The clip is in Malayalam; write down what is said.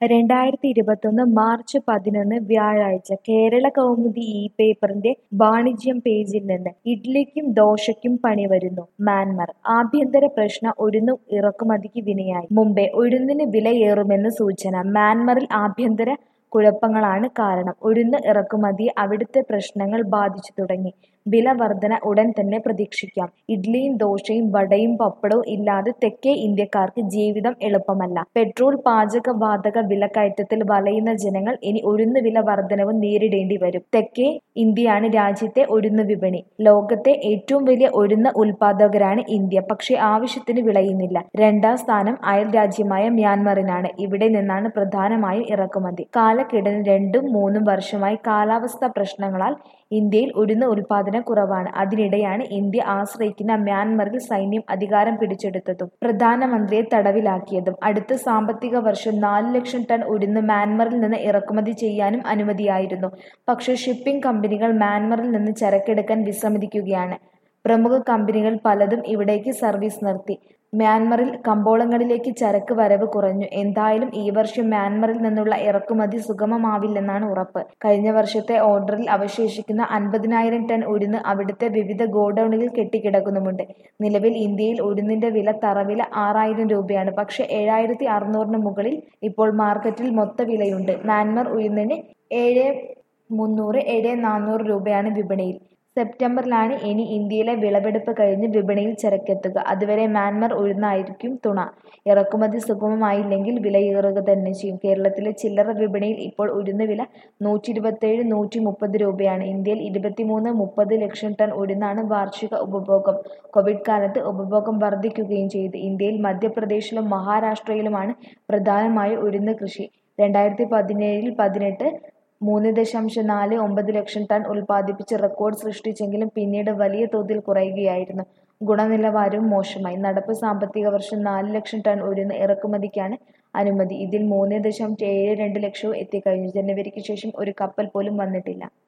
രണ്ടായിരത്തി ഇരുപത്തൊന്ന് മാർച്ച് പതിനൊന്ന് വ്യാഴാഴ്ച കേരള കൗമുദി ഈ പേപ്പറിന്റെ വാണിജ്യം പേജിൽ നിന്ന് ഇഡ്ലിക്കും ദോശയ്ക്കും പണി വരുന്നു മ്യാൻമർ ആഭ്യന്തര പ്രശ്ന ഉഴുന്ന് ഇറക്കുമതിക്ക് വിനയായി മുംബൈ ഉഴുന്നിന് വിലയേറുമെന്ന് സൂചന മ്യാൻമറിൽ ആഭ്യന്തര കുഴപ്പങ്ങളാണ് കാരണം ഉഴുന്ന് ഇറക്കുമതിയെ അവിടുത്തെ പ്രശ്നങ്ങൾ ബാധിച്ചു തുടങ്ങി വില വർധന ഉടൻ തന്നെ പ്രതീക്ഷിക്കാം ഇഡ്ലിയും ദോശയും വടയും പപ്പടവും ഇല്ലാതെ തെക്കേ ഇന്ത്യക്കാർക്ക് ജീവിതം എളുപ്പമല്ല പെട്രോൾ പാചകവാതക വിലക്കയറ്റത്തിൽ വലയുന്ന ജനങ്ങൾ ഇനി ഉഴുന്ന് വില വർധനവും നേരിടേണ്ടി വരും തെക്കേ ഇന്ത്യയാണ് രാജ്യത്തെ ഉഴുന്ന് വിപണി ലോകത്തെ ഏറ്റവും വലിയ ഉഴുന്ന് ഉൽപാദകരാണ് ഇന്ത്യ പക്ഷേ ആവശ്യത്തിന് വിളയുന്നില്ല രണ്ടാം സ്ഥാനം അയൽ രാജ്യമായ മ്യാൻമറിനാണ് ഇവിടെ നിന്നാണ് പ്രധാനമായും ഇറക്കുമതി കാലക്കിടന് രണ്ടും മൂന്നും വർഷമായി കാലാവസ്ഥാ പ്രശ്നങ്ങളാൽ ഇന്ത്യയിൽ ഉഴുന്ന് ഉൽപാദനം കുറവാണ് അതിനിടെയാണ് ഇന്ത്യ ആശ്രയിക്കുന്ന മ്യാൻമറിൽ സൈന്യം അധികാരം പിടിച്ചെടുത്തതും പ്രധാനമന്ത്രിയെ തടവിലാക്കിയതും അടുത്ത സാമ്പത്തിക വർഷം നാല് ലക്ഷം ടൺ ഉഴുന്ന് മ്യാൻമറിൽ നിന്ന് ഇറക്കുമതി ചെയ്യാനും അനുമതിയായിരുന്നു പക്ഷേ ഷിപ്പിംഗ് കമ്പനികൾ മ്യാൻമറിൽ നിന്ന് ചരക്കെടുക്കാൻ വിസമ്മതിക്കുകയാണ് പ്രമുഖ കമ്പനികൾ പലതും ഇവിടേക്ക് സർവീസ് നിർത്തി മ്യാൻമറിൽ കമ്പോളങ്ങളിലേക്ക് ചരക്ക് വരവ് കുറഞ്ഞു എന്തായാലും ഈ വർഷം മ്യാൻമറിൽ നിന്നുള്ള ഇറക്കുമതി സുഗമമാവില്ലെന്നാണ് ഉറപ്പ് കഴിഞ്ഞ വർഷത്തെ ഓർഡറിൽ അവശേഷിക്കുന്ന അൻപതിനായിരം ടൺ ഉഴുന്ന് അവിടുത്തെ വിവിധ ഗോഡൌണുകളിൽ കെട്ടിക്കിടക്കുന്നുമുണ്ട് നിലവിൽ ഇന്ത്യയിൽ ഉഴുന്നിന്റെ വില തറവില ആറായിരം രൂപയാണ് പക്ഷേ ഏഴായിരത്തി അറുന്നൂറിന് മുകളിൽ ഇപ്പോൾ മാർക്കറ്റിൽ മൊത്ത വിലയുണ്ട് മ്യാൻമർ ഉഴുന്നിന് ഏഴ് മുന്നൂറ് ഏഴ് നാനൂറ് രൂപയാണ് വിപണിയിൽ സെപ്റ്റംബറിലാണ് ഇനി ഇന്ത്യയിലെ വിളവെടുപ്പ് കഴിഞ്ഞ് വിപണിയിൽ ചരക്കെത്തുക അതുവരെ മ്യാൻമർ ഉഴുന്നായിരിക്കും തുണ ഇറക്കുമതി സുഗമമായില്ലെങ്കിൽ വിലയേറുക തന്നെ ചെയ്യും കേരളത്തിലെ ചില്ലറ വിപണിയിൽ ഇപ്പോൾ ഉഴുന്ന് വില നൂറ്റി ഇരുപത്തേഴ് നൂറ്റി മുപ്പത് രൂപയാണ് ഇന്ത്യയിൽ ഇരുപത്തിമൂന്ന് മുപ്പത് ലക്ഷം ടൺ ഉഴുന്നാണ് വാർഷിക ഉപഭോഗം കോവിഡ് കാലത്ത് ഉപഭോഗം വർദ്ധിക്കുകയും ചെയ്തു ഇന്ത്യയിൽ മധ്യപ്രദേശിലും മഹാരാഷ്ട്രയിലുമാണ് പ്രധാനമായും ഉഴുന്ന് കൃഷി രണ്ടായിരത്തി പതിനേഴിൽ പതിനെട്ട് മൂന്ന് ദശാംശം നാല് ഒമ്പത് ലക്ഷം ടൺ ഉൽപ്പാദിപ്പിച്ച് റെക്കോർഡ് സൃഷ്ടിച്ചെങ്കിലും പിന്നീട് വലിയ തോതിൽ കുറയുകയായിരുന്നു ഗുണനിലവാരവും മോശമായി നടപ്പ് സാമ്പത്തിക വർഷം നാല് ലക്ഷം ടൺ ഉഴുന്ന് ഇറക്കുമതിക്കാണ് അനുമതി ഇതിൽ മൂന്ന് ദശാംശം ഏഴ് രണ്ട് ലക്ഷവും എത്തിക്കഴിഞ്ഞു ജനുവരിക്ക് ശേഷം ഒരു കപ്പൽ പോലും വന്നിട്ടില്ല